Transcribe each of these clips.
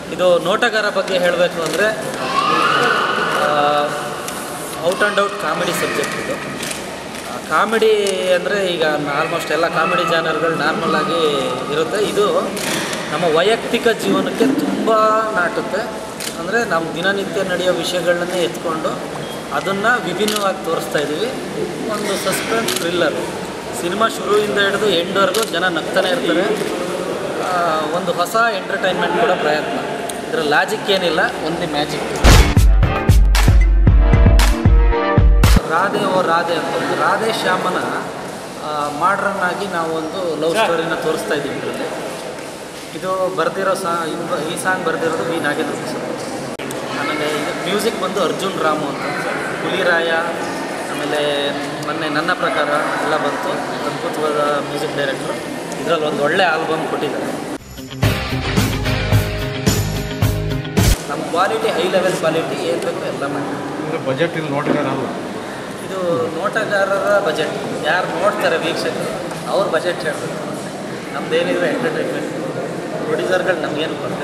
ಇದು ನೋಟಗಾರ ಬಗ್ಗೆ ಹೇಳಬೇಕು ಅಂದರೆ out and out comedy subject ಇದು ಕಾಮಿಡಿ ಅಂದರೆ ಈಗ ಆಲ್ಮೋಸ್ಟ್ ಎಲ್ಲ ಕಾಮಿಡಿ ಜಾನರ್ಗಳು ನಾರ್ಮಲ್ ಆಗಿ ಇರುತ್ತೆ ಇದು ನಮ್ಮ ವೈಯಕ್ತಿಕ ಜೀವನಕ್ಕೆ ತುಂಬ ನಾಟುತ್ತೆ ಅಂದರೆ ನಮ್ಮ ದಿನನಿತ್ಯ ನಡೆಯೋ ವಿಷಯಗಳನ್ನೇ ಎತ್ಕೊಂಡು ಅದನ್ನು ವಿಭಿನ್ನವಾಗಿ ತೋರಿಸ್ತಾ ಇದ್ದೀವಿ ಒಂದು ಸಸ್ಪೆನ್ಸ್ ಥ್ರಿಲ್ಲರ್ ಸಿನಿಮಾ ಶುರುವಿಂದ ಹಿಡಿದು ಎಂಡ್ವರೆಗೂ ಜನ ನಗ್ತಾನೆ ಇರ್ತಾರೆ ಆ, ಒಂದು ಹೊಸ ಎಂಟರ್ಟೈನ್ಮೆಂಟ್ ಕೂಡ ಪ್ರಯತ್ನ ಇದರ ಲಾಜಿಕ್ ಏನಿಲ್ಲ ಒಂದೇ ಮ್ಯಾಜಿಕ್ ರಾಧೆ ಓ ರಾಧೆ ಅಂತ ಒಂದು ರಾಧೆ ಶ್ಯಾಮನ ಮಾಡ್ರನ್ ಆಗಿ ನಾವು ಒಂದು ಲವ್ ಸ್ಟೋರಿನ ತೋರಿಸ್ತಾ ಇದ್ದೀವಿ ಇದರಲ್ಲಿ ಇದು ಬರೆದಿರೋ ಸಾ ಇದು ಈ ಸಾಂಗ್ ಬರೆದಿರೋದು ವಿ ನಾಗೇಂದ್ರ ಪ್ರಸಾದ್ ಆಮೇಲೆ ಇದು ಮ್ಯೂಸಿಕ್ ಬಂದು ಅರ್ಜುನ್ ರಾಮು ಅಂತ ಹುಲಿರಾಯ ಆಮೇಲೆ ಮೊನ್ನೆ ನನ್ನ ಪ್ರಕಾರ ಎಲ್ಲ ಬಂತು ಅದ್ಭುತವಾದ ಮ್ಯೂಸಿಕ್ ಡೈರೆಕ್ಟ್ರು ಇದರಲ್ಲಿ ಒಂದು ಒಳ್ಳೆ ಆಲ್ಬಮ್ ಕೊಟ್ಟಿದ್ದಾರೆ ನಮ್ಮ ಕ್ವಾಲಿಟಿ ಹೈ ಲೆವೆಲ್ ಕ್ವಾಲಿಟಿ ಏನು ಬೇಕೋ ಎಲ್ಲ ಮಾಡಿ ಅಂದರೆ ಬಜೆಟ್ ಇಲ್ಲಿ ನೋಟಗಾರ ಅಲ್ಲ ಇದು ನೋಟಗಾರರ ಬಜೆಟ್ ಯಾರು ನೋಡ್ತಾರೆ ವೀಕ್ಷಕರು ಅವ್ರ ಬಜೆಟ್ ಹೇಳ್ಬೇಕು ನಮ್ದೇನಿದೆ ಎಂಟರ್ಟೈನ್ಮೆಂಟ್ ಪ್ರೊಡ್ಯೂಸರ್ಗಳು ನಮಗೇನು ಬರ್ತದೆ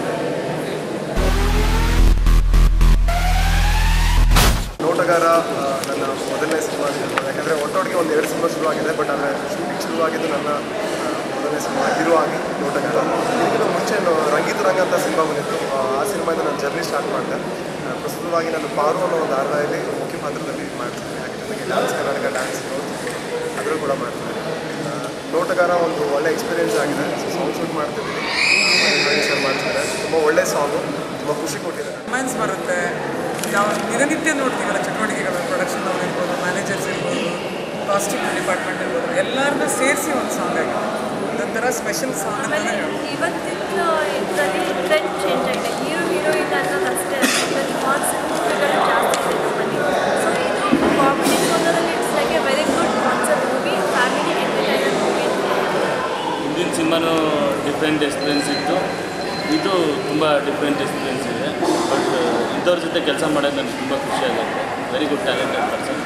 ನೋಟಗಾರ ಆ, ನನ್ನ ಮೊದಲನೇ ಸಿನಿಮಾ ಯಾಕಂದರೆ ಒಟ್ಟೊಟ್ಟಿಗೆ ಒಂದು ಎರಡು ಸಿನಿಮಾ ಶುರುವಾಗಿದೆ ಬಟ್ ಆದರೆ ಶೂಟಿಂಗ್ ಶುರುವಾಗಿದ್ದು ನನ್ನ ಆ, ಮೊದಲನೇ ಸಿನಿಮಾ ಹೀರೋ ಆಗಿ ನೋಟಗಾರ ಇದಕ್ಕಿಂತ ಮುಂಚೆ ನಾನು ರಂಗಿತ ರಂಗ ಅಂತ ಸಿನಿಮಾ ಬಂದಿತ್ತು ಆ, ಆ ಸಿನಿಮಾಯಿಂದ ನಾನು ಜರ್ನಿ ಸ್ಟಾರ್ಟ್ ಮಾಡಿದೆ ಆ, ಪ್ರಸ್ತುತವಾಗಿ ನಾನು ಪಾರು ಅನ್ನೋ ಒಂದು ಧಾರಾವಾಹಿಯಲ್ಲಿ ಮುಖ್ಯ ಪಾತ್ರದಲ್ಲಿ ಮಾಡ್ತೀನಿ ಹಾಗೆ ಜೊತೆಗೆ ಡ್ಯಾನ್ಸ್ ಕರ್ನಾಟಕ ಡ್ಯಾನ್ಸ್ ಅದನ್ನು ಕೂಡ ಮಾಡ್ತೀನಿ ಆ, ನೋಟಗಾರ ಒಂದು ಒಳ್ಳೆ ಎಕ್ಸ್ಪೀರಿಯೆನ್ಸ್ ಆಗಿದೆ ಸಾಂಗ್ ಶೂಟ್ ಮಾಡ್ತಿದ್ದೀನಿ ಸರ್ ಮಾಡ್ತಿದ್ದಾರೆ ತುಂಬ ಒಳ್ಳೆ ಸಾಂಗು ತುಂಬ ಖುಷಿ ಕೊಟ್ಟಿದೆ ರೊಮ್ಯಾನ್ಸ್ ಬರುತ್ತೆ ನಾವು ದಿನನಿತ್ಯ ನೋಡ್ತೀವಲ್ಲ ಚಟುವಟಿಕೆಗಳು ಪ್ರೊಡಕ್ಷನ್ ಅವ್ರು ಇರ್ಬೋದು ಮ್ಯಾನೇಜರ್ಸ್ ಇರ್ಬೋದು ಕಾಸ್ಟ್ಯೂಮ್ ಡಿಪಾರ್ಟ್ಮೆಂಟ್ ಇರ್ಬೋದು ಎಲ್ಲರನ್ನೂ ಸೇರಿಸಿ ಒಂದು ಸಾಂಗ್ ಆಗಿದೆ ಅದೊಂಥರ ಸ್ಪೆಷಲ್ ಸಾಂಗ್ ಆಮೇಲೆ ಅಂತಲೇ ಹೇಳ್ಬೋದು ಇವತ್ತಿನ ಇದರಲ್ಲಿ ಟ್ರೆಂಡ್ ಚೇಂಜ್ ಆಗಿದೆ ಹೀರೋ ಹೀರೋಯಿನ್ ಅನ್ನೋದು ಅಷ್ಟೇ ಇದರಲ್ಲಿ ಕಾನ್ಸೆಪ್ಟ್ಗಳು ಜಾಸ್ತಿ ಇದೆ ನಮ್ಮಲ್ಲಿ ಸೊ ಇದು ಕಾಮಿಡಿ ಸೋನಲ್ಲಿ it's like a very good concept movie family entertainer movie ಹಿಂದಿನ ಸಿನಿಮಾನು ಡಿಫ್ರೆಂಟ್ ಎಕ್ಸ್ಪೀರಿಯನ್ಸ್ ಇತ್ತು ಇದು ತುಂಬ ಡಿಫ್ರೆಂಟ್ ಎಕ್ಸ್ಪೀರಿಯನ್ಸ್ ಇದೆ ಬಟ್ ಇಂಥವ್ರ ಜೊತೆ ಕೆಲಸ ಮಾಡೋದು ನನಗೆ ತುಂಬ ಖುಷಿ ಆಗುತ್ತೆ ವೆರಿ ಗುಡ್ ಟ್ಯಾಲೆಂಟೆಡ್ ಪರ್ಸನ್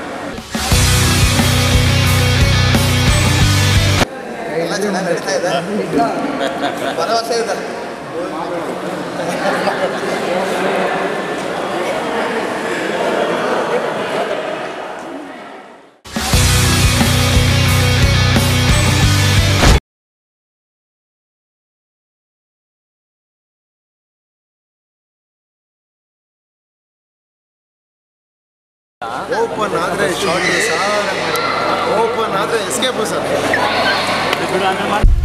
ಎಲ್ಲ ಚೆನ್ನಾಗಿ ನಡೀತಾ ಇದೆ ಭರವಸೆ ಇದೆ ಓಪನ್ ಆದರೆ ಶಾರ್ಟ್ ಸರ್ ಓಪನ್ ಆದರೆ ಎಸ್ಕೇಪು ಸರ್ ಬಿಡು ಆಮೇಲೆ ಮಾಡಿ